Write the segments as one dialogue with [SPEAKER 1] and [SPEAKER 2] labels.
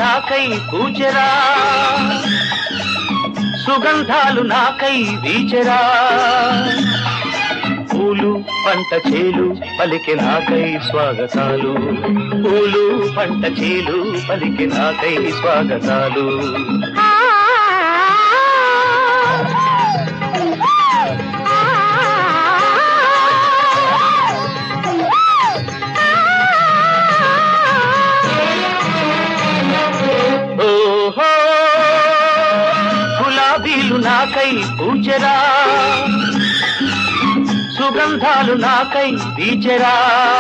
[SPEAKER 1] నాకై పూచెరా సుగంధాలు నాకై వీచెరా పూలు పంట చేలు పలికి నాకై స్వాగతాలు పూలు పంట చేలు పలికి నాకై స్వాగతాలు ఓహో గులాబీలు నాకై పూచెరా సుగంధాలు నాకై వీచెరా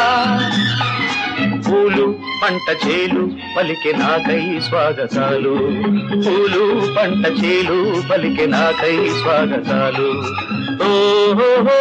[SPEAKER 1] పూలు పంట చేలు పలికి నాకై స్వాగతాలు పూలు పంట చేలు పలికి నాకై స్వాగతాలు ఓహో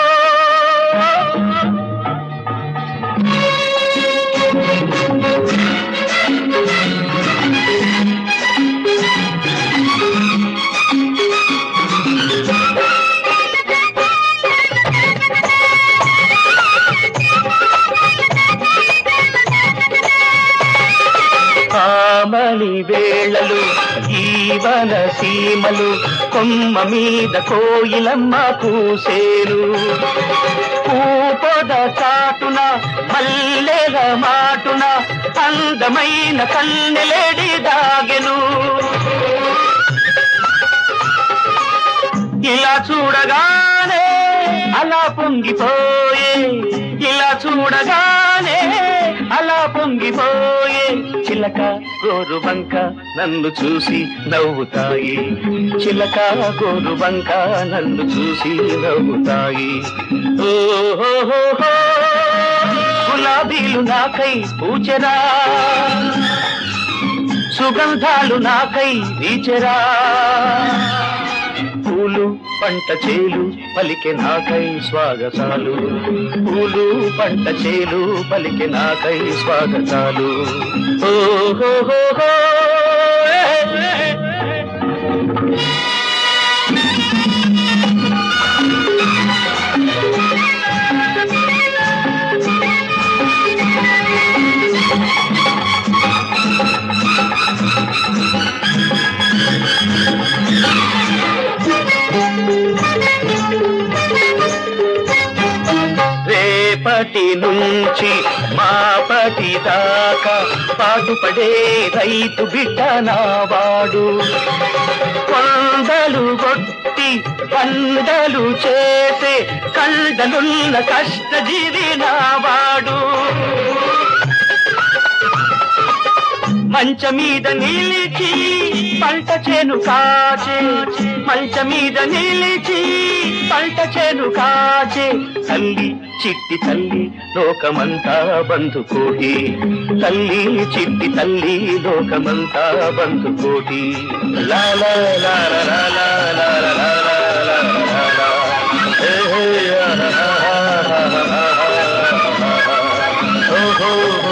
[SPEAKER 1] ఆమని వేళలు ఈవన సీమలు కొమ్మ మీద కోయిలమ్మ కూసేలు పూపొద చాటున మల్లెల మాటున అందమైన కన్నెలేడి దాగెను ఇలా చూడగానే అలా పొంగిపోయే ఇలా చూడగానే అలా పొంగిపోయే చిలక గోరు బంక నన్ను చూసి నవ్వుతాయి చిలక గోరు బంక నన్ను చూసి నవ్వుతాయి ఓహో గులాబీలు నాకై పూచెరా సుగంధాలు నాకై వీచెరా పూలు పంట చేలు పలికి నాకై స్వాగతాలు పూలు పంట చేలు పలికి నాకై స్వాగతాలు ఓహో రేపటి నుంచి మాపటి దాకా పాటుపడే రైతు బిడ్డ నావాడు కొండలు కొట్టి పండలు చేసే కండలున్న కష్టజీవి నావాడు మంచ మీద నిలిచి పంట చేను కాచే మంచ మీద నిలిచి పంట చేను కాచే తల్లి చిట్టి తల్లి లోకమంతా బంధుకోటి తల్లి చిట్టి తల్లి లోకమంతా బంధుకోటి లాలా లాలా లాలా లాలా లాలా లాలా లాలా. ఏ హే, ఆ, ఆ, ఆ, ఆ, ఆ, ఆ, ఆ, ఆ. ఓహో